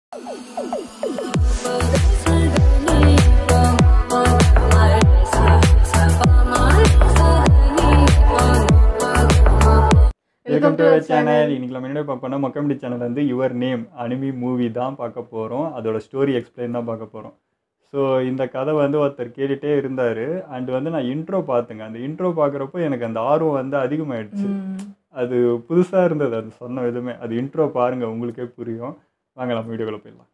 Welcome to channel இன்னைக்கு நம்ம என்ன பார்ப்போம்னா மக்கமடி சேனல் வந்து யுவர் நேம் அனிமி மூவி தான் பார்க்க போகிறோம் அதோட ஸ்டோரி எக்ஸ்பிளைன் தான் பார்க்க போகிறோம் ஸோ இந்த கதை வந்து ஒருத்தர் கேட்டுகிட்டே இருந்தார் அண்ட் வந்து நான் இன்ட்ரோ பார்த்துங்க அந்த இன்ட்ரோ பார்க்குறப்போ எனக்கு அந்த ஆர்வம் வந்து அதிகமாயிடுச்சு அது புதுசாக இருந்தது அது சொன்ன விதமே அது இன்ட்ரோ பாருங்கள் உங்களுக்கே புரியும் வாங்க நம்ம வீடியோக்குள்ள போயிடலாம்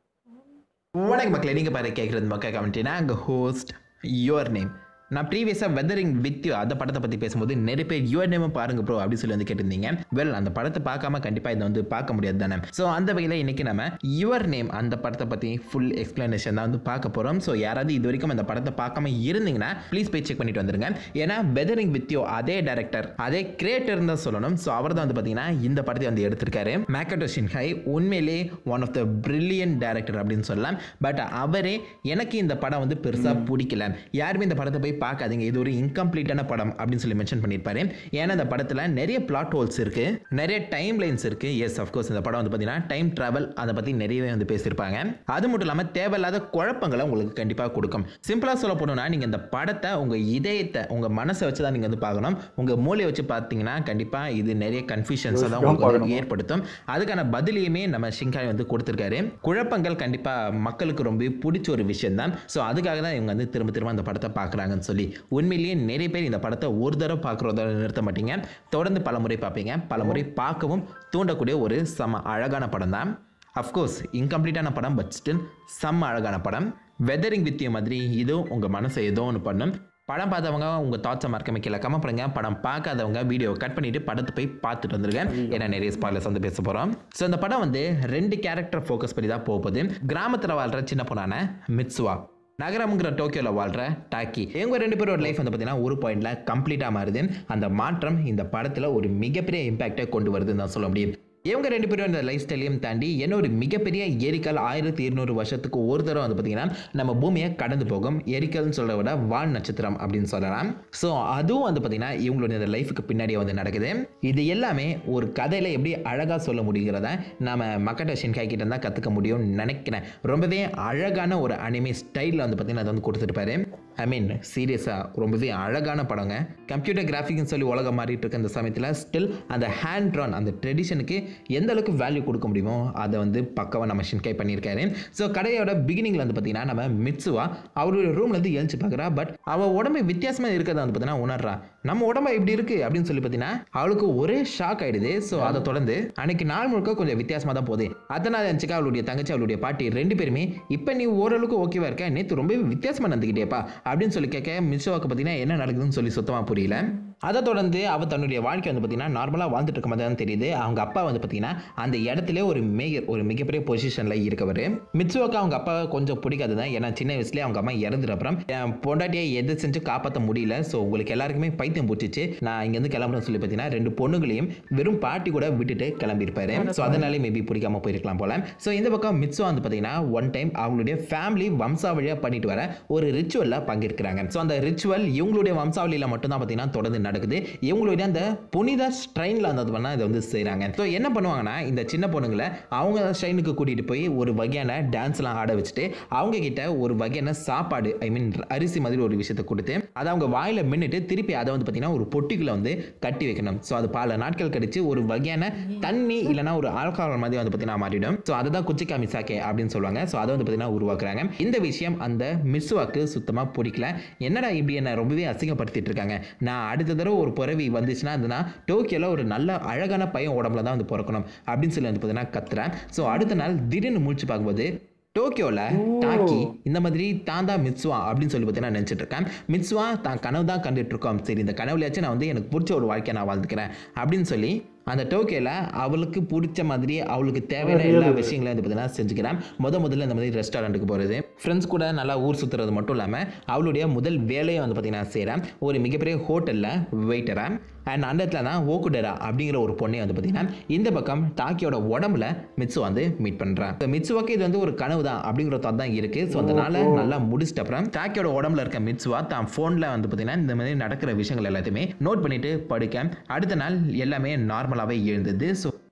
வணக்கம் மக்களே நீங்கள் பாரு கேட்குறது மக்கள் கமெண்ட்னா அங்கே ஹோஸ்ட் யுவர் நேம் நான் ப்ரீவியஸாக வெதரிங் வித் யூ அந்த படத்தை பற்றி பேசும்போது நிறைய பேர் யுவர் நேம் பாருங்க ப்ரோ அப்படி சொல்லி வந்து கேட்டிருந்தீங்க வெல் அந்த படத்தை பார்க்காம கண்டிப்பாக இதை வந்து பார்க்க முடியாது தானே ஸோ அந்த வகையில் இன்றைக்கி நம்ம யுவர் நேம் அந்த படத்தை பற்றி ஃபுல் எக்ஸ்ப்ளனேஷன் தான் வந்து பார்க்க போகிறோம் ஸோ யாராவது இது வரைக்கும் அந்த படத்தை பார்க்காம இருந்தீங்கன்னா ப்ளீஸ் போய் செக் பண்ணிட்டு வந்துருங்க ஏன்னா வெதரிங் வித் யூ அதே டேரக்டர் அதே கிரியேட்டர் தான் சொல்லணும் ஸோ அவர் தான் வந்து பார்த்தீங்கன்னா இந்த படத்தை வந்து எடுத்திருக்காரு மேக்கட்டோ ஷின்ஹை உண்மையிலே one of the brilliant director அப்படின்னு சொல்லலாம் பட் அவரே எனக்கு இந்த படம் வந்து பெருசாக பிடிக்கல யாருமே இந்த படத்தை போய் பார்க்காதீங்க இது ஒரு இன்கம்ப்ளீட்டான படம் அப்படின்னு சொல்லி மென்ஷன் பண்ணியிருப்பாரு ஏன்னா இந்த படத்தில் நிறைய பிளாட் ஹோல்ஸ் இருக்கு நிறைய டைம் லைன்ஸ் இருக்கு எஸ் அஃப்கோர்ஸ் இந்த படம் வந்து பார்த்தீங்கன்னா டைம் ட்ராவல் அதை பற்றி நிறையவே வந்து பேசியிருப்பாங்க அது மட்டும் இல்லாமல் தேவையில்லாத குழப்பங்களை உங்களுக்கு கண்டிப்பாக கொடுக்கும் சிம்பிளாக சொல்ல போனோம்னா நீங்கள் இந்த படத்தை உங்கள் இதயத்தை உங்கள் மனசை வச்சு தான் நீங்கள் வந்து பார்க்கணும் உங்கள் மூளையை வச்சு பார்த்தீங்கன்னா கண்டிப்பாக இது நிறைய கன்ஃபியூஷன்ஸை தான் உங்களுக்கு வந்து பார்க்கணும். ஏற்படுத்தும் அதுக்கான பதிலையுமே நம்ம ஷிங்காய் வந்து கொடுத்துருக்காரு குழப்பங்கள் கண்டிப்பாக மக்களுக்கு ரொம்ப பிடிச்ச ஒரு விஷயம் தான் ஸோ அதுக்காக தான் இவங்க வந்து திரும்ப திரும்ப அந்த படத்தை பார்க்குறாங்கன்னு சொல்லி உண்மையிலேயே நிறைய பேர் இந்த படத்தை ஒரு தடவை பார்க்குறதோட நிறுத்த மாட்டீங்க தொடர்ந்து பல முறை பார்ப்பீங்க பல முறை பார்க்கவும் தூண்டக்கூடிய ஒரு செம அழகான படம் தான் அஃப்கோர்ஸ் இன்கம்ப்ளீட்டான படம் பட் ஸ்டில் செம்ம அழகான படம் வெதரிங் வித்திய மாதிரி இதுவும் உங்கள் மனசை ஏதோ ஒன்று பண்ணும் படம் பார்த்தவங்க உங்கள் தாட்ஸை மறக்காம கீழே கமெண்ட் பண்ணுங்க படம் பார்க்காதவங்க வீடியோ கட் பண்ணிட்டு படத்தை போய் பார்த்துட்டு வந்துருங்க ஏன்னா நிறைய ஸ்பாய்லர்ஸ் வந்து பேச போகிறோம் ஸோ இந்த படம் வந்து ரெண்டு கேரக்டர் ஃபோக்கஸ் பண்ணி தான் போக போகுது கிராமத்தில் வாழ்கிற சின்ன பொண்ணான மிட்சுவா நகரம்ங்கிற டோக்கியோவில் வாழ்கிற டாக்கி இவங்க ரெண்டு பேரோட லைஃப் வந்து பார்த்தீங்கன்னா ஒரு பாயிண்டில் கம்ப்ளீட்டாக மாறுது அந்த மாற்றம் இந்த படத்தில் ஒரு மிகப்பெரிய இம்பாக்டை கொண்டு வருதுன்னு தான் சொல்ல முடியும் இவங்க ரெண்டு பேரும் இந்த லைஃப் ஸ்டைலையும் தாண்டி என்ன ஒரு மிகப்பெரிய எரிக்கல் ஆயிரத்தி இருநூறு வருஷத்துக்கு ஒரு தடவை வந்து பார்த்தீங்கன்னா நம்ம பூமியை கடந்து போகும் எரிக்கல்னு சொல்கிறத விட வால் நட்சத்திரம் அப்படின்னு சொல்லலாம் ஸோ அதுவும் வந்து பார்த்தீங்கன்னா இவங்களுடைய இந்த லைஃபுக்கு பின்னாடியே வந்து நடக்குது இது எல்லாமே ஒரு கதையில் எப்படி அழகாக சொல்ல முடியுங்கிறத நம்ம மக்கட்ட ஷின்காய் கிட்ட தான் கற்றுக்க முடியும்னு நினைக்கிறேன் ரொம்பவே அழகான ஒரு அனிமே ஸ்டைலில் வந்து பார்த்தீங்கன்னா அதை வந்து கொடுத்துருப்பாரு ஐ மீன் சீரியஸாக ரொம்பவே அழகான படங்க கம்ப்யூட்டர் கிராஃபிக்னு சொல்லி உலகம் மாறிட்டு இருக்க அந்த சமயத்தில் ஸ்டில் அந்த ஹேண்ட் ட்ரான் அந்த ட்ரெடிஷனுக்கு எந்த அளவுக்கு வேல்யூ கொடுக்க முடியுமோ அதை வந்து பக்கவாக நம்ம ஷின்கை பண்ணியிருக்காரு ஸோ கடையோட பிகினிங்கில் வந்து பார்த்தீங்கன்னா நம்ம மிட்சுவா அவருடைய ரூம்லேருந்து எழுந்து பார்க்குறா பட் அவள் உடம்பு வித்தியாசமாக இருக்கிறத வந்து பார்த்தீங்கன்னா உணர்றா நம்ம உடம்பு இப்படி இருக்குது அப்படின்னு சொல்லி பார்த்தீங்கன்னா அவளுக்கு ஒரே ஷாக் ஆயிடுது ஸோ அதை தொடர்ந்து அன்னைக்கு நாள் முழுக்க கொஞ்சம் வித்தியாசமாக தான் போகுது அதனால் நினச்சிக்கா அவளுடைய தங்கச்சி அவளுடைய பாட்டி ரெண்டு பேருமே இப்போ நீ ஓரளவுக்கு ஓகேவா இருக்க நேற்று ரொம்ப வித்தியாசமாக நடந்துக்கிட்டேப்பா அப்படின்னு சொல்லி கேட்க மிஸ்ஸோவாக்கு பார்த்தீங்கன்னா என்ன நடக்குதுன்னு சொல்லி சுத்தமாக புரியல அதை தொடர்ந்து அவள் தன்னுடைய வாழ்க்கை வந்து பார்த்தீங்கன்னா நார்மலாக வாழ்ந்துட்டு இருக்க மாதிரி தான் தெரியுது அவங்க அப்பா வந்து பார்த்தீங்கன்னா அந்த இடத்துல ஒரு மேயர் ஒரு மிகப்பெரிய பொசிஷனில் இருக்கவர் மிட்சுவாக்கு அவங்க அப்பா கொஞ்சம் பிடிக்காது தான் ஏன்னா சின்ன வயசுலேயே அவங்க அம்மா இறந்துற அப்புறம் என் பொண்டாட்டியை எது செஞ்சு காப்பாற்ற முடியல ஸோ உங்களுக்கு எல்லாருக்குமே பைத்தியம் பிடிச்சிச்சு நான் இங்கேருந்து கிளம்புறேன்னு சொல்லி பார்த்தீங்கன்னா ரெண்டு பொண்ணுங்களையும் வெறும் பாட்டி கூட விட்டுட்டு கிளம்பியிருப்பாரு ஸோ அதனாலே மேபி பிடிக்காம போயிருக்கலாம் போல ஸோ இந்த பக்கம் மிட்சுவா வந்து பார்த்தீங்கன்னா ஒன் டைம் அவங்களுடைய ஃபேமிலி வம்சாவளியாக பண்ணிட்டு வர ஒரு ரிச்சுவலில் பங்கேற்கிறாங்க ஸோ அந்த ரிச்சுவல் இவங்களுடைய வம்சாவளியில் மட்டும்தான் பார்த்தீங்கன்னா தொடர்ந்து நடக்குது இவங்களுடைய அந்த புனித ஸ்ட்ரெயினில் அந்த பண்ணால் இதை வந்து செய்கிறாங்க ஸோ என்ன பண்ணுவாங்கன்னா இந்த சின்ன பொண்ணுங்களை அவங்க ஸ்ட்ரெயினுக்கு கூட்டிகிட்டு போய் ஒரு வகையான டான்ஸ்லாம் ஆட வச்சுட்டு அவங்க கிட்ட ஒரு வகையான சாப்பாடு ஐ மீன் அரிசி மாதிரி ஒரு விஷயத்தை கொடுத்து அதை அவங்க வாயில் மின்னுட்டு திருப்பி அதை வந்து பார்த்தீங்கன்னா ஒரு பொட்டிக்குள்ள வந்து கட்டி வைக்கணும் ஸோ அது பல நாட்கள் கழிச்சு ஒரு வகையான தண்ணி இல்லைனா ஒரு ஆல்கஹால் மாதிரி வந்து பார்த்தீங்கன்னா மாறிடும் ஸோ அதை தான் குச்சிக்கா மிசாக்கே அப்படின்னு சொல்லுவாங்க ஸோ அதை வந்து பார்த்தீங்கன்னா உருவாக்குறாங்க இந்த விஷயம் அந்த மிஸ்வாக்கு சுத்தமாக பிடிக்கல என்னடா இப்படி என்ன ரொம்பவே அசிங்கப்படுத்திட்டு இருக்காங்க நான் அடுத்த தடவை ஒரு பிறவி வந்துச்சுன்னா அதுனா டோக்கியோவில் ஒரு நல்ல அழகான பையன் உடம்புல தான் வந்து பிறக்கணும் அப்படின்னு சொல்லி வந்து பார்த்தீங்கன்னா கத்துறேன் ஸோ அடுத்த நாள் திடீர்னு முழிச்சு பார்க்கும்போது டோக்கியோவில் டாக்கி இந்த மாதிரி தான் தான் மிட்சுவா அப்படின்னு சொல்லி பார்த்தீங்கன்னா நினச்சிட்டு இருக்கேன் மிட்சுவா தான் கனவு தான் கண்டுட்டு இருக்கோம் சரி இந்த கனவுலையாச்சும் நான் வந்து எனக்கு பிடிச்ச ஒரு வாழ்க்கையை நான் வாழ்ந்துக்கிறேன் அப்படின்னு சொல்லி அந்த டோக்கியோவில் அவளுக்கு பிடிச்ச மாதிரி அவளுக்கு தேவையான எல்லா விஷயங்களையும் வந்து பார்த்தீங்கன்னா செஞ்சுக்கிறேன் முத முதல்ல இந்த மாதிரி ரெஸ்டாரண்ட்டுக்கு போகிறது ஃப்ரெண்ட்ஸ் கூட நல்லா ஊர் சுற்றுறது மட்டும் இல்லாமல் அவளுடைய முதல் வேலையை வந்து பார்த்தீங்கன்னா செய்கிறேன் ஒரு மிகப்பெரிய ஹோட்டலில் வெயிட்டராக அண்ட் அந்த இடத்துல தான் ஓகுடரா அப்படிங்கிற ஒரு பொண்ணை வந்து பார்த்தீங்கன்னா இந்த பக்கம் டாக்கியோட உடம்புல மிட்சு வந்து மீட் பண்ணுறான் ஸோ மிட்சுவாக்கு இது வந்து ஒரு கனவு தான் அப்படிங்கிற தாட் தான் இருக்குது ஸோ அதனால நல்லா முடிச்சிட்ட அப்புறம் டாக்கியோட உடம்புல இருக்க மிட்சுவா தான் ஃபோனில் வந்து பார்த்தீங்கன்னா இந்த மாதிரி நடக்கிற விஷயங்கள் எல்லாத்தையுமே நோட் பண்ணிட்டு படுக்க அடுத்த நாள் எல்லாமே நார்மலாகவே இருந்தது ஸோ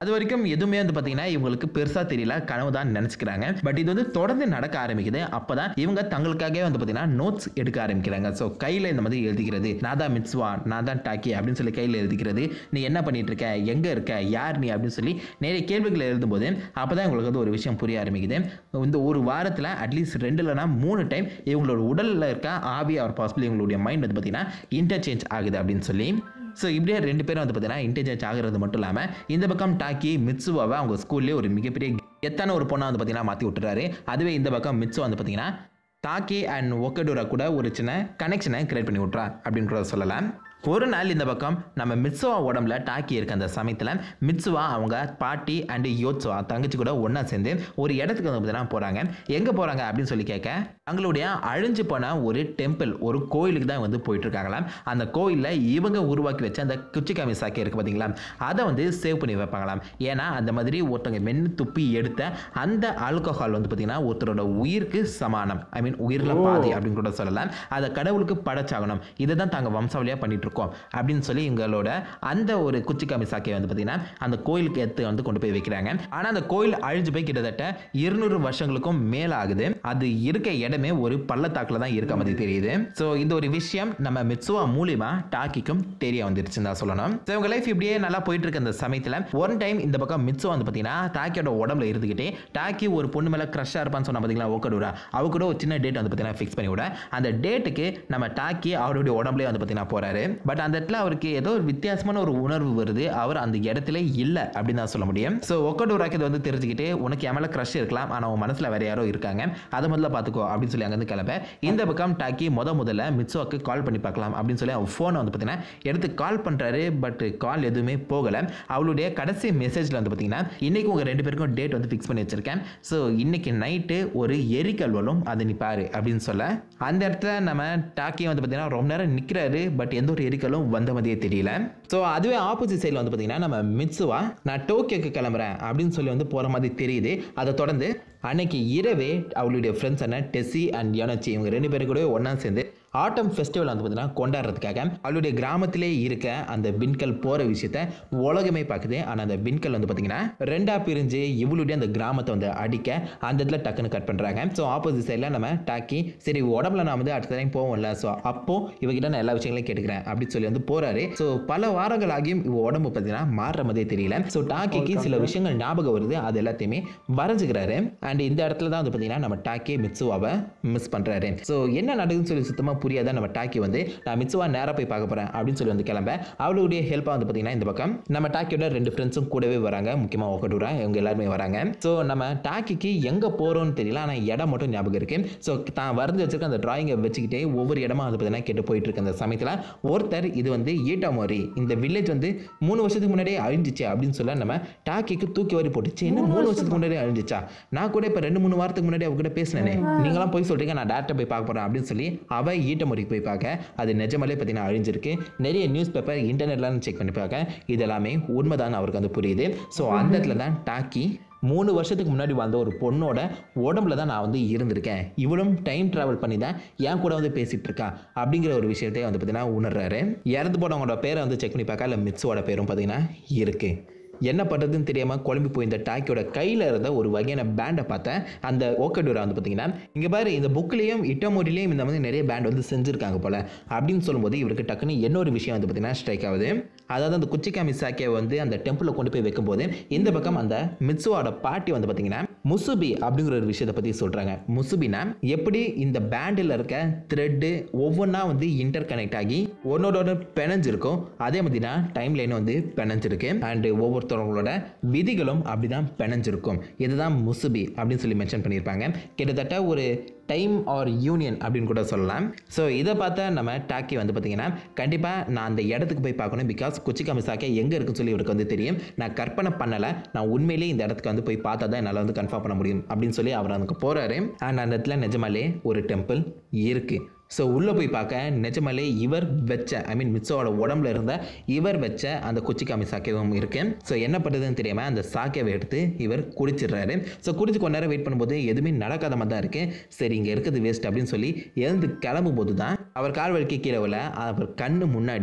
அது வரைக்கும் எதுவுமே வந்து பார்த்தீங்கன்னா இவங்களுக்கு பெருசாக தெரியல கனவு தான் நினச்சிக்கிறாங்க பட் இது வந்து தொடர்ந்து நடக்க ஆரம்பிக்குது அப்போ தான் இவங்க தங்களுக்காகவே வந்து பார்த்தீங்கன்னா நோட்ஸ் எடுக்க ஆரம்பிக்கிறாங்க ஸோ கையில் இந்த மாதிரி எழுதிக்கிறது நான் தான் மிட்ஸ்வா நான் தான் டாக்கி அப்படின்னு சொல்லி கையில் எழுதிக்கிறது நீ என்ன பண்ணிட்டு இருக்க எங்கே இருக்க யார் நீ அப்படின்னு சொல்லி நிறைய கேள்விகளை எழுதும்போது அப்போ தான் உங்களுக்கு வந்து ஒரு விஷயம் புரிய ஆரம்பிக்குது இந்த ஒரு வாரத்தில் அட்லீஸ்ட் ரெண்டு இல்லைனா மூணு டைம் இவங்களோட உடலில் இருக்க ஆவி ஆர் பாசிபிள் இவங்களுடைய மைண்ட் வந்து பார்த்தீங்கன்னா இன்டர்சேஞ்ச் ஆகுது அப்படின்னு சொல்லி ஸோ இப்படியே ரெண்டு பேரும் வந்து பார்த்தீங்கன்னா இன்டர்சேஞ்ச் ஆகிறது மட்டும் இல்லாமல் இந்த பக்கம் டாக்கி மிட்சுவாவை அவங்க ஸ்கூல்லேயே ஒரு மிகப்பெரிய எத்தான ஒரு பொண்ணை வந்து பார்த்தீங்கன்னா மாற்றி விட்டுறாரு அதுவே இந்த பக்கம் மிட்சு வந்து பார்த்தீங்கன்னா டாக்கி அண்ட் ஒக்கடூரா கூட ஒரு சின்ன கனெக்ஷனை கிரியேட் பண்ணி விட்றா அப்படின்றத சொல்லலாம் ஒரு நாள் இந்த பக்கம் நம்ம மிட்சுவா உடம்புல டாக்கி இருக்க அந்த சமயத்தில் மிட்சுவா அவங்க பாட்டி அண்டு யோட்சுவா தங்கச்சி கூட ஒன்றா சேர்ந்து ஒரு இடத்துக்கு வந்து பார்த்தீங்கன்னா போகிறாங்க எங்கே போகிறாங்க அப்படின்னு சொல்லி கேட்க அவங்களுடைய அழிஞ்சு போன ஒரு டெம்பிள் ஒரு கோயிலுக்கு தான் வந்து போயிட்டு இருக்காங்களாம் அந்த கோயிலில் இவங்க உருவாக்கி வச்ச அந்த குச்சிக்காமி சாக்கி இருக்குது பார்த்தீங்களா அதை வந்து சேவ் பண்ணி வைப்பாங்களாம் ஏன்னா அந்த மாதிரி ஒருத்தவங்க மென்று துப்பி எடுத்த அந்த ஆல்கஹால் வந்து பார்த்தீங்கன்னா ஒருத்தரோட உயிருக்கு சமானம் ஐ மீன் உயிரில் பாதி அப்படின்னு கூட சொல்லலாம் அதை கடவுளுக்கு படைச்சாகணும் இதை தான் தாங்க வம்சாவளியாக பண்ணிட்டு இருக்கோம் அப்படின்னு சொல்லி இவங்களோட அந்த ஒரு குச்சிக்காமி சாக்கையை வந்து பார்த்தீங்கன்னா அந்த கோயிலுக்கு எடுத்து வந்து கொண்டு போய் வைக்கிறாங்க ஆனால் அந்த கோயில் அழிஞ்சு போய் கிட்டத்தட்ட இருநூறு வருஷங்களுக்கும் மேல ஆகுது அது இருக்க இடமே ஒரு பள்ளத்தாக்கில் தான் இருக்க மாதிரி தெரியுது ஸோ இந்த ஒரு விஷயம் நம்ம மிட்சுவா மூலியமா டாக்கிக்கும் தெரிய வந்துருச்சுன்னு தான் சொல்லணும் ஸோ இவங்க லைஃப் இப்படியே நல்லா போயிட்டு இருக்க அந்த சமயத்தில் ஒன் டைம் இந்த பக்கம் மிட்சுவா வந்து பார்த்தீங்கன்னா டாக்கியோட உடம்புல இருந்துக்கிட்டே டாக்கி ஒரு பொண்ணு மேலே க்ரஷ்ஷாக இருப்பான்னு சொன்னா பார்த்தீங்களா ஓக்கடூரா அவ கூட ஒரு சின்ன டேட் வந்து பார்த்தீங்கன்னா ஃபிக்ஸ் பண்ணி விட அந்த டேட்டுக்கு நம்ம டாக்கி அவருடைய உடம்புலேயே வந்து பார்த்தீங்கன்னா போறாரு பட் அந்த இடத்துல அவருக்கு ஏதோ ஒரு வித்தியாசமான ஒரு உணர்வு வருது அவர் அந்த இடத்துல இல்லை அப்படின்னு தான் சொல்ல முடியும் ஸோ ஒக்கடூராக்கு இது வந்து தெரிஞ்சுக்கிட்டு உனக்கு என் மேலே க்ரஷ் இருக்கலாம் ஆனால் உன் மனசில் வேற யாரோ இருக்காங்க அதை முதல்ல பார்த்துக்கோ அப்படின்னு சொல்லி அங்கேருந்து கிளம்ப இந்த பக்கம் டாக்கி முத முதல்ல மிட்சுவாக்கு கால் பண்ணி பார்க்கலாம் அப்படின்னு சொல்லி அவன் ஃபோனை வந்து பார்த்தீங்கன்னா எடுத்து கால் பண்ணுறாரு பட் கால் எதுவுமே போகலை அவளுடைய கடைசி மெசேஜில் வந்து பார்த்தீங்கன்னா இன்னைக்கு உங்கள் ரெண்டு பேருக்கும் டேட் வந்து ஃபிக்ஸ் பண்ணி வச்சிருக்கேன் ஸோ இன்னைக்கு நைட்டு ஒரு எரிக்கல் வரும் அதை நீ பாரு அப்படின்னு சொல்ல அந்த இடத்துல நம்ம டாக்கி வந்து பார்த்தீங்கன்னா ரொம்ப நேரம் நிற்கிறாரு பட் எந்த ஒரு எரிக்கலும் வந்த மாதிரியே தெரியல ஸோ அதுவே ஆப்போசிட் சைடில் வந்து பார்த்தீங்கன்னா நம்ம மிட்சுவா நான் டோக்கியோக்கு கிளம்புறேன் அப்படின்னு சொல்லி வந்து போகிற மாதிரி தெரியுது அதை தொடர்ந்து அன்னைக்கு இரவே அவளுடைய ஃப்ரெண்ட்ஸ் என்ன டெஸ்ஸி அண்ட் யோனச்சி இவங்க ரெண்டு பேரும் கூட ஒன்றா சேர்ந்து ஆட்டம் ஃபெஸ்டிவல் வந்து பார்த்தீங்கன்னா கொண்டாடுறதுக்காக அவளுடைய கிராமத்திலே இருக்க அந்த பின்கல் போகிற விஷயத்த உலகமே பார்க்குது ஆனால் அந்த பின்கல் வந்து பார்த்தீங்கன்னா ரெண்டா பிரிஞ்சு இவளுடைய அந்த கிராமத்தை வந்து அடிக்க அந்த இடத்துல டக்குன்னு கட் பண்ணுறாங்க ஸோ ஆப்போசிட் சைடில் நம்ம டாக்கி சரி உடம்புல நான் வந்து அடுத்த டைம் போவோம்ல ஸோ அப்போ இவகிட்ட நான் எல்லா விஷயங்களையும் கேட்டுக்கிறேன் அப்படின்னு சொல்லி வந்து போறாரு ஸோ பல வாரங்கள் ஆகியும் இவ உடம்பு பார்த்தீங்கன்னா மாறுற மாதிரியே தெரியல ஸோ டாக்கிக்கு சில விஷயங்கள் ஞாபகம் வருது அது எல்லாத்தையுமே வரைஞ்சுக்கிறாரு அண்ட் இந்த இடத்துல தான் வந்து பார்த்தீங்கன்னா நம்ம டாக்கி மிட்சுவாவை மிஸ் பண்ணுறாரு ஸோ என்ன நடக்குதுன்னு சொல்லி சுத்தமாக புரியாத நம்ம டாக்கி வந்து நான் மிட்சுவா நேராக போய் பார்க்க போகிறேன் அப்படின்னு சொல்லி வந்து கிளம்ப அவளுடைய ஹெல்ப்பாக வந்து பார்த்தீங்கன்னா இந்த பக்கம் நம்ம டாக்கியோட ரெண்டு ஃப்ரெண்ட்ஸும் கூடவே வராங்க முக்கியமாக ஒக்கடூரா இவங்க எல்லாருமே வராங்க ஸோ நம்ம டாக்கிக்கு எங்கே போகிறோம்னு தெரியல ஆனால் இடம் மட்டும் ஞாபகம் இருக்கு ஸோ தான் வரைஞ்சி வச்சிருக்க அந்த டிராயிங்கை வச்சுக்கிட்டே ஒவ்வொரு இடமா வந்து பார்த்தீங்கன்னா கேட்டு போயிட்டு இருக்க அந்த சமயத்தில் ஒருத்தர் இது வந்து ஈட்டாமோரி இந்த வில்லேஜ் வந்து மூணு வருஷத்துக்கு முன்னாடியே அழிஞ்சிச்சு அப்படின்னு சொல்ல நம்ம டாக்கிக்கு தூக்கி வரி போட்டுச்சு என்ன மூணு வருஷத்துக்கு முன்னாடியே அழிஞ்சிச்சா நான் கூட இப்போ ரெண்டு மூணு வாரத்துக்கு முன்னாடி அவ கூட பேசினேனே நீங்களாம் போய் சொல்றீங்க நான் டேரக்டாக போய் பார்க்க போகிறேன் அப்படின்னு சொல்லி அவ ஈட்டமொழிக்கு போய் பார்க்க அது நிஜமாலே பார்த்தீங்கன்னா அழிஞ்சிருக்கு நிறைய நியூஸ் பேப்பர் இன்டர்நெட்லாம் செக் பண்ணி பார்க்க இது எல்லாமே உண்மைதான் அவருக்கு வந்து புரியுது ஸோ அந்த இடத்துல தான் டாக்கி மூணு வருஷத்துக்கு முன்னாடி வாழ்ந்த ஒரு பொண்ணோட உடம்புல தான் நான் வந்து இருந்திருக்கேன் இவளும் டைம் ட்ராவல் பண்ணி தான் என் கூட வந்து பேசிகிட்டு இருக்கா அப்படிங்கிற ஒரு விஷயத்தையும் வந்து பார்த்தீங்கன்னா உணர்றாரு இறந்து போனவங்களோட பேரை வந்து செக் பண்ணி பார்க்க இல்லை மிட்ஸோட பேரும் பார்த்தீங்கன்னா இருக்குது என்ன பண்ணுறதுன்னு தெரியாமல் குழம்பி போய் இந்த டாக்கியோட கையில் இருந்த ஒரு வகையான பேண்டை பார்த்தேன் அந்த ஓக்கடூரா வந்து பார்த்தீங்கன்னா இங்கே பாரு இந்த புக்லேயும் இட்டமோட்டிலையும் இந்த மாதிரி நிறைய பேண்ட் வந்து செஞ்சுருக்காங்க போல அப்படின்னு சொல்லும்போது இவருக்கு டக்குன்னு இன்னொரு விஷயம் வந்து பார்த்தீங்கன்னா ஸ்ட்ரைக் ஆகுது அதாவது அந்த குச்சிக்காமி சாக்கியை வந்து அந்த டெம்பிளில் கொண்டு போய் வைக்கும்போது இந்த பக்கம் அந்த மிட்சுவோட பாட்டி வந்து பார்த்தீங்கன்னா முசுபி அப்படிங்கிற ஒரு விஷயத்தை பற்றி சொல்கிறாங்க முசுபினா எப்படி இந்த பேண்டில் இருக்க த்ரெட்டு ஒவ்வொன்றா வந்து இன்டர் கனெக்ட் ஆகி ஒன்னோட பிணைஞ்சிருக்கும் அதே மாதிரி தான் டைம் லைன் வந்து பிணைஞ்சிருக்கு அண்டு ஒவ்வொருத்தவங்களோட விதிகளும் அப்படி தான் பிணைஞ்சிருக்கும் இதுதான் முசுபி அப்படின்னு சொல்லி மென்ஷன் பண்ணியிருப்பாங்க கிட்டத்தட்ட ஒரு டைம் ஆர் யூனியன் அப்படின்னு கூட சொல்லலாம் ஸோ இதை பார்த்தா நம்ம டாக்கி வந்து பார்த்தீங்கன்னா கண்டிப்பாக நான் அந்த இடத்துக்கு போய் பார்க்கணும் பிகாஸ் குச்சிக்காமி சாக்கே எங்கே இருக்குன்னு சொல்லி இவருக்கு வந்து தெரியும் நான் கற்பனை பண்ணலை நான் உண்மையிலேயே இந்த இடத்துக்கு வந்து போய் பார்த்தா தான் என்னால் வந்து கன்ஃபார்ம் பண்ண முடியும் அப்படின்னு சொல்லி அவர் அங்கே போகிறாரு அண்ட் அந்த இடத்துல நிஜமாலே ஒரு டெம்பிள் இருக்குது ஸோ உள்ளே போய் பார்க்க நிஜமாலே இவர் வச்ச ஐ மீன் மிட்சோட உடம்புல இருந்த இவர் வச்ச அந்த குச்சிக்காமி சாக்கையும் இருக்கு ஸோ என்ன பண்ணுறதுன்னு தெரியாமல் அந்த சாக்கையை எடுத்து இவர் குடிச்சிடுறாரு ஸோ குடிச்சு கொஞ்ச நேரம் வெயிட் பண்ணும்போது எதுவுமே நடக்காத மாதிரி தான் இருக்கு சரி இங்கே இருக்கிறது வேஸ்ட் அப்படின்னு சொல்லி எழுந்து கிளம்பும் போது தான் அவர் கால் வலிக்கு கீழே விழ அவர் கண்ணு முன்னாடி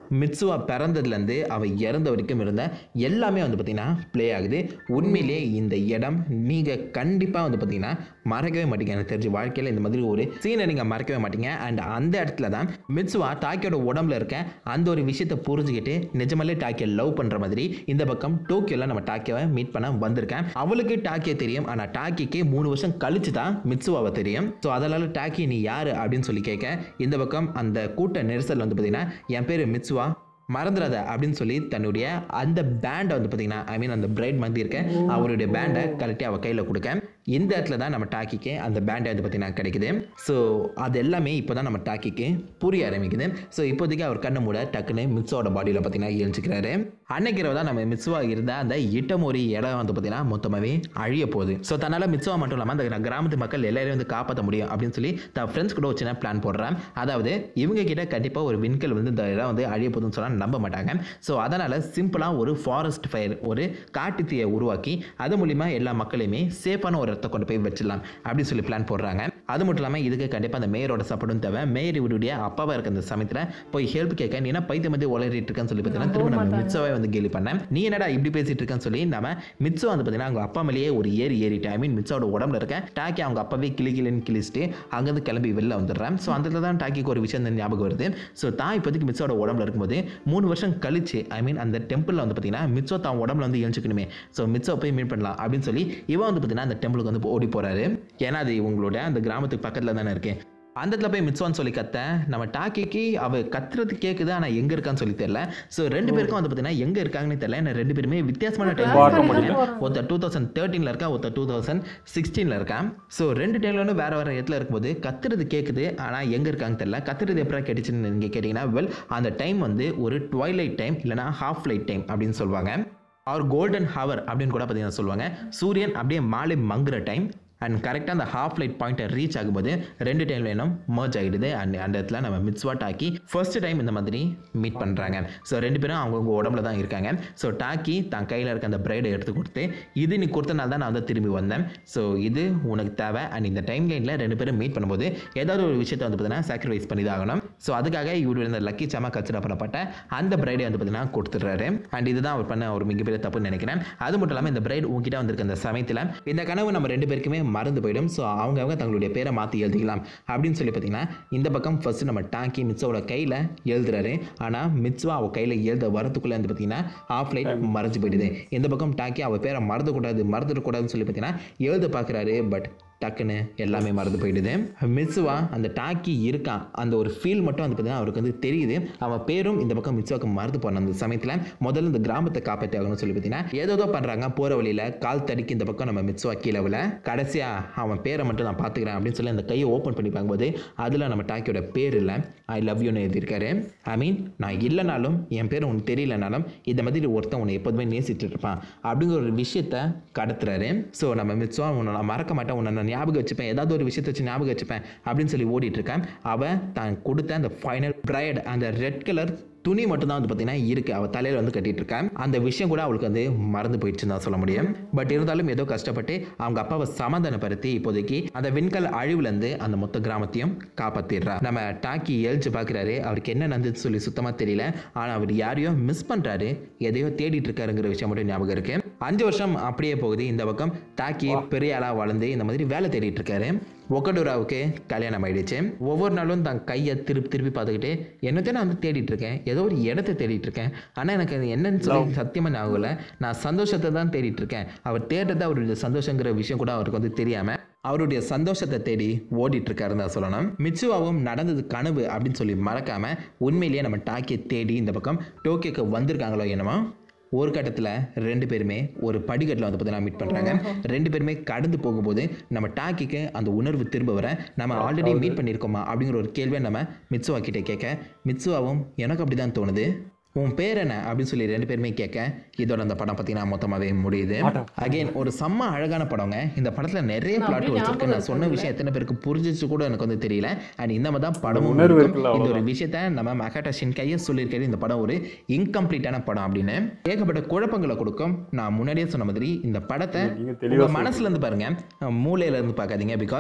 மிட்சுவா பிறந்ததுலேருந்து அவள் இறந்த வரைக்கும் இருந்த எல்லாமே வந்து பார்த்திங்கன்னா ப்ளே ஆகுது உண்மையிலேயே இந்த இடம் நீங்கள் கண்டிப்பாக வந்து பார்த்திங்கன்னா மறக்கவே மாட்டீங்க எனக்கு தெரிஞ்ச வாழ்க்கையில் இந்த மாதிரி ஒரு சீனை நீங்கள் மறக்கவே மாட்டீங்க அண்ட் அந்த இடத்துல தான் மிட்சுவா டாக்கியோட உடம்புல இருக்க அந்த ஒரு விஷயத்தை புரிஞ்சுக்கிட்டு நிஜமாலே டாக்கியை லவ் பண்ணுற மாதிரி இந்த பக்கம் டோக்கியோவில் நம்ம டாக்கியோவை மீட் பண்ண வந்திருக்கேன் அவளுக்கு டாக்கியை தெரியும் ஆனால் டாக்கிக்கு மூணு வருஷம் கழிச்சு தான் மிட்சுவாவை தெரியும் ஸோ அதனால டாக்கி நீ யார் அப்படின்னு சொல்லி கேட்க இந்த பக்கம் அந்த கூட்ட நெரிசல் வந்து பார்த்தீங்கன்னா என் பேர் மிட்சுவா மறந்துடாத அப்படின்னு சொல்லி தன்னுடைய அந்த பேண்டை வந்து பார்த்தீங்கன்னா ஐ மீன் அந்த பிரைட் மாதிரி இருக்க அவருடைய பேண்டை கழட்டி அவள் கையில் கொடுக்க இந்த இடத்துல தான் நம்ம டாக்கிக்கு அந்த பேண்டை வந்து பார்த்தீங்கன்னா கிடைக்குது ஸோ அது எல்லாமே இப்போ தான் நம்ம டாக்கிக்கு புரிய ஆரம்பிக்குது ஸோ இப்போதைக்கு அவர் கண்ணை மூட டக்குன்னு மிட்ஸோட பாடியில் பார்த்தீங்கன்னா எழுச்சிக்கிறாரு அன்னைக்கு இரவு தான் நம்ம மிட்சுவா இருந்த அந்த இட்டமொரி இடம் வந்து பார்த்தீங்கன்னா மொத்தமாகவே அழிய போகுது ஸோ தன்னால் மிட்சுவா மட்டும் இல்லாமல் அந்த கிராமத்து மக்கள் எல்லாரையும் வந்து காப்பாற்ற முடியும் அப்படின்னு சொல்லி தன் ஃப்ரெண்ட்ஸ் கூட வச்சு பிளான் போடுறேன் அதாவது இவங்க கிட்ட கண்டிப்பாக ஒரு விண்கல் வந்து இந்த இடம் வந்து அழிய போகுதுன்னு சொன்னால் நம்ப மாட்டாங்க ஸோ அதனால் சிம்பிளாக ஒரு ஃபாரஸ்ட் ஃபயர் ஒரு காட்டு தீயை உருவாக்கி அது மூலிமா எல்லா மக்களையுமே சேஃபான ஒரு இடத்த கொண்டு போய் வச்சிடலாம் அப்படின்னு சொல்லி பிளான் போடுறாங்க அது மட்டும் இல்லாமல் இதுக்கு கண்டிப்பாக அந்த மேயரோட சப்போர்ட்டும் தேவை மேயர் இவருடைய அப்பாவாக இருக்க அந்த சமயத்தில் போய் ஹெல்ப் கேட்க நீ என்ன பைத்தியம் வந்து உளறிட்டு இருக்கேன்னு சொல்லி பார்த்தீங்கன்னா திரும்ப நம்ம மிட்சோவை வந்து கேலி பண்ணேன் நீ என்னடா இப்படி பேசிட்டு இருக்கேன்னு சொல்லி நம்ம மிட்சோ வந்து பார்த்தீங்கன்னா அவங்க அப்பா மேலேயே ஒரு ஏறி ஏறிட்டு ஐ மீன் மிட்சோட உடம்புல இருக்க டாக்கி அவங்க அப்பாவே கிளி கிளின்னு கிழிச்சிட்டு அங்கேருந்து கிளம்பி வெளில வந்துடுறேன் ஸோ அந்த இடத்துல தான் டாக்கிக்கு ஒரு விஷயம் வந்து ஞாபகம் வருது ஸோ தான் இப்போதைக்கு மிட்சோட உடம்புல இருக்கும்போது மூணு வருஷம் கழிச்சு ஐ மீன் அந்த டெம்பிளில் வந்து பார்த்தீங்கன்னா மிட்சோ தான் உடம்புல வந்து எழுச்சிக்கணுமே ஸோ மிட்சோ போய் மீட் பண்ணலாம் அப்படின்னு சொல்லி இவன் வந்து பார்த்தீங்கன்னா அந்த டெம்பிளுக்கு வந்து ஓடி போகிறாரு ஏன்னா அது இவங்களோட அந்த கிராமத்துக்கு பக்கத்தில் தானே இருக்கு அந்த இடத்துல போய் மிட்ஸ்வான்னு சொல்லி கத்த நம்ம டாக்கிக்கு அவ கத்துறது கேட்குது ஆனால் எங்கே இருக்கான்னு சொல்லி தெரியல ஸோ ரெண்டு பேருக்கும் வந்து பார்த்தீங்கன்னா எங்கே இருக்காங்கன்னு தெரியல ஏன்னா ரெண்டு பேருமே வித்தியாசமான டைம் பார்க்க முடியல. ஒருத்தர் டூ தௌசண்ட் தேர்ட்டீனில் இருக்கா ஒருத்தர் டூ தௌசண்ட் சிக்ஸ்டீனில் இருக்கான் ஸோ ரெண்டு டைம்லும் வேறு வேறு இடத்துல இருக்கும்போது கத்துறது கேட்குது ஆனால் எங்கே இருக்காங்க தெரியல கத்துறது எப்படா கேட்டுச்சுன்னு நீங்கள் கேட்டிங்கன்னா வெல் அந்த டைம் வந்து ஒரு ட்வைலைட் டைம் இல்லைனா ஹாஃப் லைட் டைம் அப்படின்னு சொல்லுவாங்க ஆர் கோல்டன் ஹவர் அப்படின்னு கூட பார்த்தீங்கன்னா சொல்லுவாங்க சூரியன் அப்படியே மாலை மங்குற டைம் அண்ட் கரெக்டாக அந்த ஹாஃப் லைட் பாயிண்ட்டை ரீச் ஆகும்போது ரெண்டு டைம் லைனும் மர்ஜ் ஆகிடுது அண்ட் அந்த இடத்துல நம்ம மிட்ஸ்வாட் ஆக்கி ஃபர்ஸ்ட் டைம் இந்த மாதிரி மீட் பண்ணுறாங்க ஸோ ரெண்டு பேரும் அவங்கவுங்க உடம்புல தான் இருக்காங்க ஸோ டாக்கி தான் கையில் இருக்க அந்த பிரைடை எடுத்து கொடுத்து இது நீ கொடுத்தனால தான் நான் வந்து திரும்பி வந்தேன் ஸோ இது உனக்கு தேவை அண்ட் இந்த டைம் லைனில் ரெண்டு பேரும் மீட் பண்ணும்போது ஏதாவது ஒரு விஷயத்தை வந்து பார்த்தீங்கன்னா சாக்ரிஃபைஸ் பண்ணி தான் ஆகணும் ஸோ அதுக்காக இவரு இந்த லக்கி சாமா கச்சிடா பண்ணப்பட்ட அந்த பிரைடை வந்து பார்த்தீங்கன்னா கொடுத்துட்றாரு அண்ட் இதுதான் அவர் பண்ண ஒரு மிகப்பெரிய தப்புன்னு நினைக்கிறேன் அது மட்டும் இல்லாமல் இந்த பிரைட் உங்ககிட்ட வந்திருக்க அந்த சமயத்தில் இந்த கனவு நம்ம ரெண்டு பேருக்குமே மறந்து போயிடும் ஸோ அவங்க அவங்க தங்களுடைய பேரை மாற்றி எழுதிக்கலாம் அப்படின்னு சொல்லி பார்த்தீங்கன்னா இந்த பக்கம் ஃபர்ஸ்ட் நம்ம டாக்கி மிட்ஸோட கையில் எழுதுறாரு ஆனால் மிட்ஸ்வா அவள் கையில் எழுத வரதுக்குள்ளே வந்து பார்த்தீங்கன்னா ஆஃப் லைட் மறைஞ்சு போயிடுது இந்த பக்கம் டாக்கி அவள் பேரை மறந்துக்கூடாது மறந்துடக்கூடாதுன்னு சொல்லி பார்த்தீங்கன்னா எழுத பார்க்குறாரு பட் டக்குன்னு எல்லாமே மறந்து போயிடுது மிட்சுவா அந்த டாக்கி இருக்கான் அந்த ஒரு ஃபீல் மட்டும் வந்து பார்த்தீங்கன்னா அவருக்கு வந்து தெரியுது அவன் பேரும் இந்த பக்கம் மிட்சுவாக்கு மறந்து போன அந்த சமயத்தில் முதல்ல இந்த கிராமத்தை காப்பாற்றி ஆகணும்னு சொல்லி பார்த்தீங்கன்னா ஏதோ பண்ணுறாங்க போகிற வழியில் கால் தடிக்கு இந்த பக்கம் நம்ம மிட்சுவா கீழே விழ கடைசியாக அவன் பேரை மட்டும் நான் பார்த்துக்கிறேன் அப்படின்னு சொல்லி அந்த கையை ஓப்பன் பண்ணி பார்க்கும்போது அதில் நம்ம டாக்கியோட பேர் இல்லை ஐ லவ் யூன்னு எழுதியிருக்காரு ஐ மீன் நான் இல்லைனாலும் என் பேர் உனக்கு தெரியலனாலும் இந்த மாதிரி ஒருத்தன் உன்னை எப்போதுமே நேசிட்டு இருப்பான் அப்படிங்கிற ஒரு விஷயத்த கடத்துறாரு ஸோ நம்ம மிட்சுவா உன்னை நான் மறக்க மாட்டேன் உன்னை நான் ஞாபகம் வச்சுப்பேன் ஏதாவது ஒரு விஷயத்தை வச்சு ஞாபகம் வச்சுப்பேன் அப்படின்னு சொல்லி ஓடிட்டு இருக்கேன் அவன் தான் கொடுத்த அந்த ஃபைனல் பிரைட் அந்த ரெட் கலர் துணி மட்டும் தான் வந்து பார்த்தீங்கன்னா இருக்கு அவள் தலையில் வந்து கட்டிட்டு இருக்கேன் அந்த விஷயம் கூட அவளுக்கு வந்து மறந்து போயிடுச்சுன்னு தான் சொல்ல முடியும் பட் இருந்தாலும் ஏதோ கஷ்டப்பட்டு அவங்க அப்பாவை சமாதானப்படுத்தி இப்போதைக்கு அந்த விண்கல் அழிவுலேருந்து அந்த மொத்த கிராமத்தையும் காப்பாற்றிடுறா நம்ம டாக்கி எழுச்சு பார்க்குறாரு அவருக்கு என்ன நடந்துச்சு சொல்லி சுத்தமாக தெரியல ஆனால் அவர் யாரையோ மிஸ் பண்ணுறாரு எதையோ தேடிட்டு இருக்காருங்கிற விஷயம் மட்டும் ஞாபகம் இருக்கு அஞ்சு வருஷம் அப்படியே போகுது இந்த பக்கம் டாக்கி பெரிய ஆளாக வளர்ந்து இந்த மாதிரி வேலை தேடிட்டு இருக்காரு ஒக்கடூராவுக்கு கல்யாணம் ஆயிடுச்சு ஒவ்வொரு நாளும் தன் கையை திருப்பி திருப்பி பார்த்துக்கிட்டு என்னத்தையும் நான் வந்து தேடிட்டு இருக்கேன் ஏதோ ஒரு இடத்த தேடிட்டு இருக்கேன் ஆனால் எனக்கு அது என்னன்னு சொல்லி சத்தியமாக ஞாபகம் இல்லை நான் சந்தோஷத்தை தான் தேடிட்டு இருக்கேன் அவர் தேடுறது அவருடைய சந்தோஷங்கிற விஷயம் கூட அவருக்கு வந்து தெரியாமல் அவருடைய சந்தோஷத்தை தேடி ஓடிட்டு இருக்காருன்னு தான் சொல்லணும் மிச்சுவாவும் நடந்தது கனவு அப்படின்னு சொல்லி மறக்காம உண்மையிலேயே நம்ம டாக்கியை தேடி இந்த பக்கம் டோக்கியோக்கு வந்திருக்காங்களோ என்னமோ ஒரு கட்டத்தில் ரெண்டு பேருமே ஒரு படிக்கட்டில் வந்து பார்த்தீங்கன்னா மீட் பண்ணுறாங்க ரெண்டு பேருமே கடந்து போகும்போது நம்ம டாக்கிக்கு அந்த உணர்வு திரும்ப வர நம்ம ஆல்ரெடி மீட் பண்ணியிருக்கோமா அப்படிங்கிற ஒரு கேள்வியை நம்ம மிட்சுவா கிட்ட கேட்க மிட்சுவாவும் எனக்கு அப்படி தான் தோணுது உன் பேர் என்ன அப்படின்னு சொல்லி ரெண்டு பேருமே கேட்க இதோட அந்த படம் பார்த்தீங்கன்னா மொத்தமாகவே முடியுது அகைன் ஒரு செம்ம அழகான படங்க இந்த படத்தில் நிறைய பிளாட் வச்சிருக்கு நான் சொன்ன விஷயம் எத்தனை பேருக்கு புரிஞ்சிச்சு கூட எனக்கு வந்து தெரியல அண்ட் இந்த மாதிரி தான் படமும் உணர்வு இருக்கும். இருக்குல்ல, இந்த ஒரு விஷயத்த நம்ம மகாட்டா ஷின்கையே சொல்லியிருக்காரு இந்த படம் ஒரு இன்கம்ப்ளீட்டான படம் அப்படின்னு ஏகப்பட்ட குழப்பங்களை கொடுக்கும் நான் முன்னாடியே சொன்ன மாதிரி இந்த படத்தை நீங்க தெளிவா உங்க மனசுல இருந்து பாருங்க மூளையில இருந்து பார்க்காதீங்க பிகாஸ்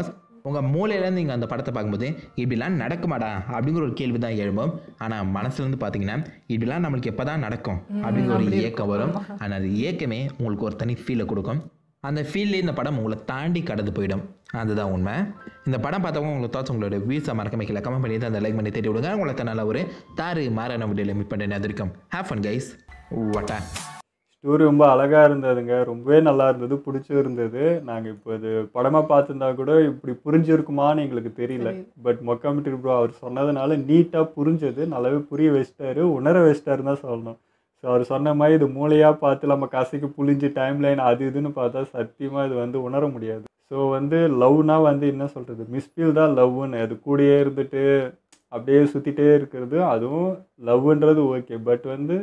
உங்கள் மூளையிலேருந்து நீங்கள் அந்த படத்தை பார்க்கும்போது இப்படிலாம் நடக்குமாடா அப்படிங்கிற ஒரு கேள்வி தான் எழும்பும் ஆனால் மனசுலேருந்து பார்த்தீங்கன்னா இப்படிலாம் நம்மளுக்கு எப்போ தான் நடக்கும் அப்படிங்கிற ஒரு அப்படி ஏக்கம் வரும் ஆனால் அது ஏக்கமே உங்களுக்கு ஒரு தனி ஃபீலை கொடுக்கும் அந்த ஃபீல்லே இந்த படம் உங்களை தாண்டி கடந்து போயிடும் அதுதான் உண்மை இந்த படம் பார்த்தவங்க உங்களுக்கு தாட்ஸ் உங்களோட வியூஸை மறக்க வைக்கல கமெண்ட் பண்ணி அந்த லைக் பண்ணி தேடி விடுங்க உங்களுக்கு நல்ல ஒரு தாறு மாறான வீடியோவில் மீட் பண்ணுறேன் அது வரைக்கும் have fun guys what a story ரொம்ப அழகாக இருந்ததுங்க ரொம்பவே நல்லா இருந்தது பிடிச்சும் இருந்தது நாங்கள் இப்போ இது படமாக பார்த்துருந்தா கூட இப்படி புரிஞ்சிருக்குமான்னு எங்களுக்கு தெரியல பட் மொக்காமிட்டி ப்ரோ அவர் சொன்னதுனால நீட்டாக புரிஞ்சது நல்லாவே புரிய வச்சிட்டாரு உணர வச்சிட்டாருன்னு தான் சொல்லணும் ஸோ அவர் சொன்ன மாதிரி இது மூளையாக பார்த்து நம்ம கசைக்கு புளிஞ்சு டைம் லைன் அது இதுன்னு பார்த்தா சத்தியமாக இது வந்து உணர முடியாது ஸோ வந்து லவ்னா வந்து என்ன சொல்கிறது மிஸ்ஃபீல் தான் லவ்னு அது கூடயே இருந்துட்டு அப்படியே சுற்றிட்டே இருக்கிறது அதுவும் லவ்ன்றது ஓகே பட் வந்து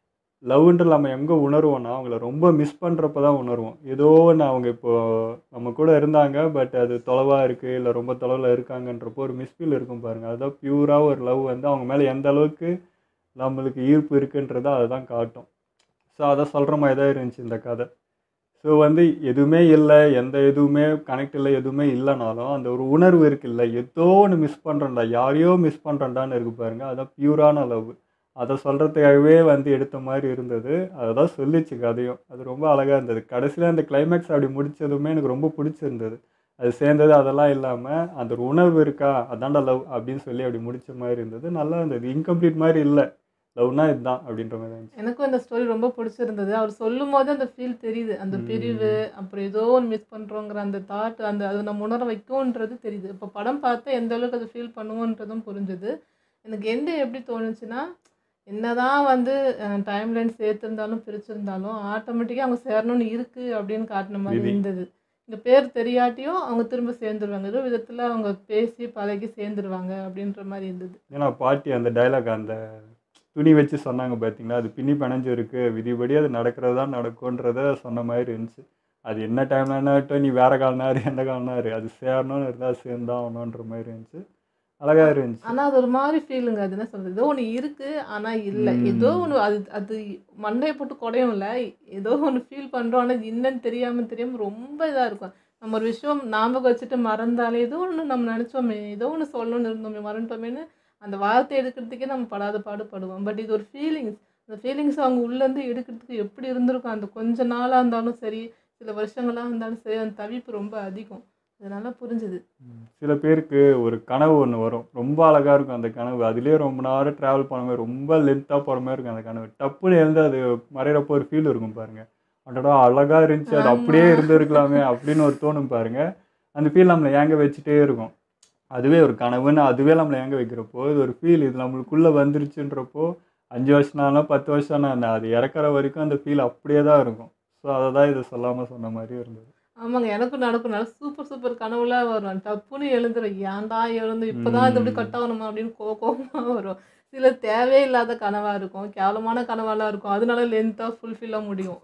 லவ்ன்ற நம்ம எங்கே உணர்வோம்னா அவங்கள ரொம்ப மிஸ் பண்ணுறப்ப தான் உணர்வோம் ஏதோ ஒன்று அவங்க இப்போ நம்ம கூட இருந்தாங்க பட் அது தொலைவாக இருக்குது இல்லை ரொம்ப தொலைவில் இருக்காங்கன்றப்போ ஒரு மிஸ்ஃபீல் இருக்கும் பாருங்கள் அதுதான் பியூராக ஒரு லவ் வந்து அவங்க மேலே எந்த அளவுக்கு நம்மளுக்கு ஈர்ப்பு இருக்குன்றதை அதை தான் காட்டும் ஸோ அதை சொல்கிற மாதிரி தான் இருந்துச்சு இந்த கதை ஸோ வந்து எதுவுமே இல்லை எந்த எதுவுமே கனெக்ட் இல்லை எதுவுமே இல்லைனாலும் அந்த ஒரு உணர்வு இருக்குல்ல ஏதோ ஒன்று மிஸ் பண்ணுறேன்டா யாரையோ மிஸ் பண்ணுறேன்டான்னு இருக்கு பாருங்க அதான் பியூரான லவ் அதை சொல்கிறதுக்காகவே வந்து எடுத்த மாதிரி இருந்தது அதை தான் சொல்லிச்சு கதையும் அது ரொம்ப அழகாக இருந்தது கடைசியில் அந்த கிளைமேக்ஸ் அப்படி முடிச்சதுமே எனக்கு ரொம்ப பிடிச்சிருந்தது அது சேர்ந்தது அதெல்லாம் இல்லாமல் அந்த ஒரு உணர்வு இருக்கா அதான்டா லவ் அப்படின்னு சொல்லி அப்படி முடிச்ச மாதிரி இருந்தது நல்லா இருந்தது இன்கம்ப்ளீட் மாதிரி இல்லை லவ்னா இதுதான் அப்படின்ற மாதிரி இருந்துச்சு எனக்கும் இந்த ஸ்டோரி ரொம்ப பிடிச்சிருந்தது அவர் சொல்லும் போது அந்த ஃபீல் தெரியுது அந்த ம். பிரிவு அப்புறம் ஏதோ ஒன்று மிஸ் பண்ணுறோங்கிற அந்த தாட் அந்த அது நம்ம உணர வைக்கும்ன்றது தெரியுது இப்போ படம் பார்த்தா எந்த அளவுக்கு அது ஃபீல் பண்ணுவோன்றதும் புரிஞ்சுது எனக்கு எந்த எப்படி தோணுச்சுன்னா என்னதான் வந்து டைம் லைன் சேர்த்துருந்தாலும் பிரிச்சிருந்தாலும் ஆட்டோமேட்டிக்காக அவங்க சேரணும்னு இருக்குது அப்படின்னு காட்டின மாதிரி விதி. இருந்தது இங்கே பேர் தெரியாட்டியும் அவங்க திரும்ப சேர்ந்துருவாங்க ஏதோ விதத்தில் அவங்க பேசி பழகி சேர்ந்துருவாங்க அப்படின்ற மாதிரி இருந்தது ஏன்னா பாட்டி அந்த டைலாக் அந்த துணி வச்சு சொன்னாங்க பார்த்தீங்களா அது பின்னி பிணைஞ்சு இருக்கு விதிபடி அது நடக்கிறது தான் நடக்கும்ன்றத சொன்ன மாதிரி இருந்துச்சு அது என்ன டைம்ல என்ன நீ வேற காலனாரு எந்த காலனாரு அது சேரணும்னு இருந்தால் சேர்ந்தான் ஆகணுன்ற மாதிரி இருந்துச்சு அழகா இருந்துச்சு ஆனா அது ஒரு மாதிரி ஃபீலுங்க அது என்ன சொல்றது ஏதோ ஒன்று இருக்கு ஆனா இல்ல ம். ஏதோ ஒன்று அது அது மண்டையை போட்டு குடையும் இல்ல ஏதோ ஒன்று ஃபீல் பண்றோம் ஆனா இது என்னன்னு தெரியாம தெரியாம ரொம்ப இதா இருக்கும் நம்ம ஒரு விஷயம் ஞாபகம் வச்சுட்டு மறந்தாலே ஏதோ ஒன்று நம்ம நினைச்சோமே ஏதோ ஒன்று சொல்லணும்னு இருந்தோமே மறந்துட்டோமேன்னு அந்த வார்த்தை எடுக்கிறதுக்கே நம்ம படாத பாடுபடுவோம் பட் இது ஒரு ஃபீலிங்ஸ் அந்த ஃபீலிங்ஸ் அவங்க உள்ளேருந்து எடுக்கிறதுக்கு எப்படி இருந்திருக்கும் அந்த கொஞ்ச நாளாக இருந்தாலும் சரி சில வருஷங்களாக இருந்தாலும் சரி அந்த தவிப்பு ரொம்ப அதிகம் அதனால புரிஞ்சுது ம். சில பேருக்கு ஒரு கனவு ஒன்று வரும் ரொம்ப அழகா இருக்கும் அந்த கனவு அதுலேயே ரொம்ப நேரம் ட்ராவல் பண்ண மாதிரி ரொம்ப லென்த்தாக போகிற மாதிரி இருக்கும் அந்த கனவு டப்புன்னு எழுந்து அது மறையிறப்போ ஒரு ஃபீல் இருக்கும் பாருங்க அடடா அழகா இருந்துச்சு அது ஆமா. அப்படியே இருந்திருக்கலாமே அப்படின்னு ஒரு தோணும் பாருங்க அந்த ஃபீல் நம்மளை ஏங்க வச்சுட்டே இருக்கும் அதுவே ஒரு கனவுன்னு அதுவே நம்மளை ஏங்க வைக்கிறப்போ இது ஒரு ஃபீல் இது நம்மளுக்குள்ளே வந்துருச்சுன்றப்போ அஞ்சு வருஷம் ஆனாலும் பத்து வருஷம் ஆனால் அந்த அது இறக்குற வரைக்கும் அந்த ஃபீல் அப்படியே தான் இருக்கும் ஸோ அதை தான் இது சொல்லாமல் சொன்ன மாதிரி இருந்தது ஆமாங்க எனக்கும் நடக்கும் நல்லா சூப்பர் சூப்பர் கனவுலாம் வரும் டப்புன்னு எழுந்துரும் ஏன்டா எழுந்து இப்போதான் இது இப்படி ம். கட் ஆகணுமா அப்படின்னு கோ கோபமாக வரும் சில தேவையில்லாத கனவாக இருக்கும் கேவலமான கனவாலாம் இருக்கும் அதனால லென்த்தாக ஃபுல்ஃபில்லாக முடியும்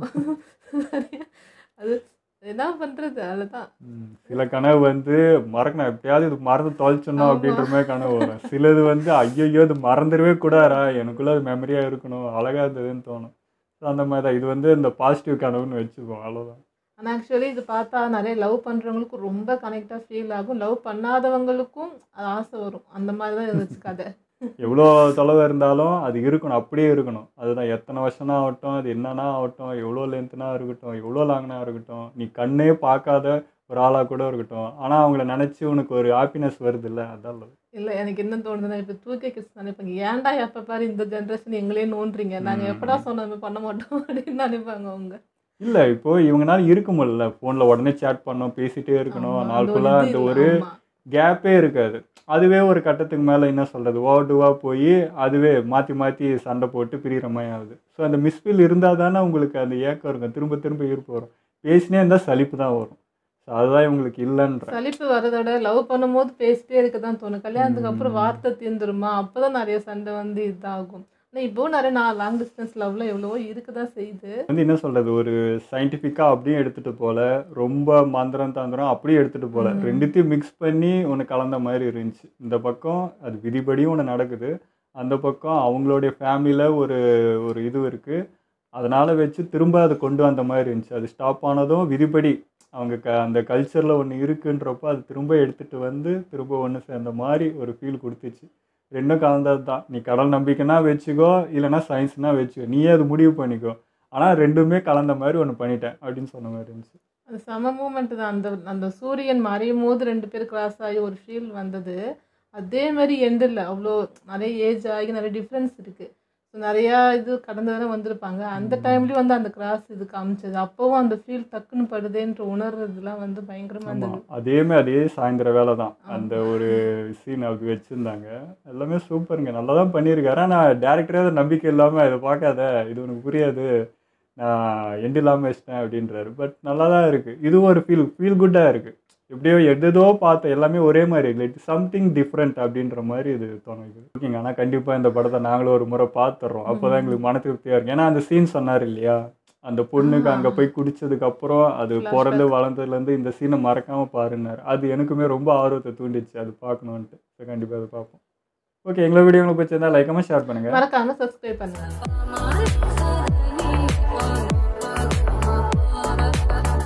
சரியா? அது என்ன பண்ணுறது அதில் தான் ம், சில கனவு வந்து மறக்கணும் எப்படியாவது இது மறந்து தொலைச்சிடணும் ஆமா. அப்படின்ற மாதிரி கனவு வரும் சிலது வந்து ஐயோ இது மறந்துடவே கூடாதா எனக்குள்ள அது மெமரியாக இருக்கணும் அழகா இருந்ததுன்னு தோணும் So, அந்த மாதிரி தான் இது வந்து இந்த பாசிட்டிவ் கனவுன்னு வச்சுக்குவோம் அவ்வளோதான் ஆனால் ஆக்சுவலி இது பார்த்தா நிறைய லவ் பண்ணுறவங்களுக்கு ரொம்ப கனெக்டாக ஃபீல் ஆகும் லவ் பண்ணாதவங்களுக்கும் அது ஆசை வரும் அந்த மாதிரி தான் இருந்துச்சு கதை எவ்வளோ தொலைவு இருந்தாலும் அது இருக்கணும் அப்படியே இருக்கணும் அதுதான் எத்தனை வருஷம்னா ஆகட்டும் அது என்னன்னா ஆகட்டும் எவ்வளோ லென்த்னா இருக்கட்டும் எவ்வளோ லாங்னா இருக்கட்டும் நீ கண்ணே பார்க்காத ஒரு ஆளாக கூட இருக்கட்டும் ஆனால் அவங்கள நினச்சி உனக்கு ஒரு ஹாப்பினஸ் வருது இல்லை அதான் love. இல்லை எனக்கு என்ன தோணுதுன்னா இப்போ தூக்கி கிஸ் நினைப்பாங்க ஏன்டா எப்போ பாரு இந்த ஜென்ரேஷன் எங்களே நோன்றீங்க நாங்கள் ம். எப்படா சொன்னது பண்ண மாட்டோம் அப்படின்னு நினைப்பாங்க அவங்க இல்லை இப்போ இவங்கனால இருக்க முடியல ஃபோனில் உடனே சேட் பண்ணணும் பேசிட்டே இருக்கணும் ஆமா, நாள் அந்த ஃபுல்லாக இது அந்த இல்ல, ஒரு ஆமா. கேப்பே இருக்காது அதுவே ஒரு கட்டத்துக்கு மேலே என்ன சொல்கிறது ஓடுவாக போய் அதுவே மாற்றி மாற்றி சண்டை போட்டு பிரிகிற மாதிரி ஆகுது ஸோ அந்த மிஸ்ஃபீல் இருந்தால் தானே உங்களுக்கு அந்த ஏக்கம் இருக்கும் திரும்ப திரும்ப ஈர்ப்பு வரும் பேசினே இருந்தால் சலிப்பு தான் வரும் ஸோ அதுதான் இவங்களுக்கு இல்லைன்ற சலிப்பு வரதோட லவ் பண்ணும்போது பேசிட்டே இருக்க தான் தோணும் கல்யாணத்துக்கு அப்புறம் ம். வார்த்தை தீர்ந்துருமா அப்பதான் நிறைய சண்டை வந்து இதாகும் ஆனால் இப்போ நிறைய நான் லாங் டிஸ்டன்ஸ் லவ்ல எவ்வளவோ இருக்க தான் செய்யுது வந்து என்ன சொல்கிறது ஒரு சயின்டிஃபிக்காக அப்படியும் எடுத்துகிட்டு போல ரொம்ப மந்திரம் தந்திரம் அப்படியும் எடுத்துகிட்டு போல ம். ரெண்டுத்தையும் மிக்ஸ் பண்ணி ஒன்று கலந்த மாதிரி இருந்துச்சு இந்த பக்கம் அது விதிபடியும் ஒன்று நடக்குது அந்த பக்கம் அவங்களுடைய ஃபேமிலியில் ஒரு ஒரு இது இருக்குது அதனால் வச்சு திரும்ப அதை கொண்டு வந்த மாதிரி இருந்துச்சு அது ஸ்டாப் ஆனதும் விதிப்படி அவங்க க அந்த கல்ச்சரில் ஒன்று இருக்குன்றப்போ அது திரும்ப எடுத்துகிட்டு வந்து திரும்ப ஒன்று சேர்ந்த மாதிரி ஒரு ஃபீல் கொடுத்துச்சு ரெண்டும் கலந்தது தான் நீ கடல் நம்பிக்கைனா வச்சுக்கோ இல்லைன்னா சயின்ஸ்னா வச்சுக்கோ நீயே அது முடிவு பண்ணிக்கோ ஆனால் ரெண்டுமே கலந்த மாதிரி ஒன்று பண்ணிட்டேன் அப்படின்னு சொன்ன மாதிரி இருந்துச்சு அது செம மூமெண்ட் தான் அந்த அந்த சூரியன் மறையும் போது ரெண்டு பேர் கிராஸ் ஆகி ஒரு ஃபீல் வந்தது அதே மாதிரி எண்டில் அவ்வளோ நிறைய ஏஜ் ஆகி நிறைய டிஃப்ரென்ஸ் இருக்குது ஸோ நிறையா இது கடந்து தானே வந்திருப்பாங்க அந்த டைம்லேயும் வந்து அந்த கிராஸ் இது காமிச்சது அப்போவும் அந்த ஃபீல் டக்குன்னு படுதேன்ற உணர்றதுலாம் வந்து பயங்கரமாக ஆமாம் இருந்தது அதேமே அதே சாயந்தர வேலை தான் அந்த ஒரு சீன் அது வச்சுருந்தாங்க எல்லாமே சூப்பருங்க நல்லா தான் பண்ணியிருக்காரு ஆனால் டேரக்டரே அதை நம்பிக்கை இல்லாமல் இதை பார்க்காத இது உனக்கு புரியாது நான் எண்டு இல்லாமல் வச்சிட்டேன் அப்படின்றாரு பட் நல்லா தான் இருக்குது இதுவும் ஒரு ஃபீல் ஃபீல் குட்டாக இருக்குது எப்படியோ எதோ பார்த்த எல்லாமே ஒரே மாதிரி இல்லை இட்ஸ் சம்திங் டிஃப்ரெண்ட் அப்படின்ற மாதிரி இது தோணுது ஓகேங்க ஆனால் கண்டிப்பாக இந்த படத்தை நாங்களும் ஒரு முறை பார்த்துட்றோம் அப்போ தான் எங்களுக்கு மன திருப்தியாக இருக்கும் ஏன்னா அந்த சீன் சொன்னார் இல்லையா அந்த பொண்ணுக்கு அங்கே போய் குடிச்சதுக்கு அப்புறம் அது Flashback. பிறந்து வளர்ந்ததுலேருந்து இந்த சீனை மறக்காம பாருன்னாரு அது எனக்குமே ரொம்ப ஆர்வத்தை தூண்டிச்சு அது பார்க்கணுன்ட்டு ஸோ கண்டிப்பாக அதை பார்ப்போம் ஓகே எங்களை வீடியோ உங்களுக்கு பிடிச்சிருந்தா லைக்காமல் ஷேர் பண்ணுங்கள் மறக்காம சப்ஸ்கிரைப் பண்ணுங்க Mama,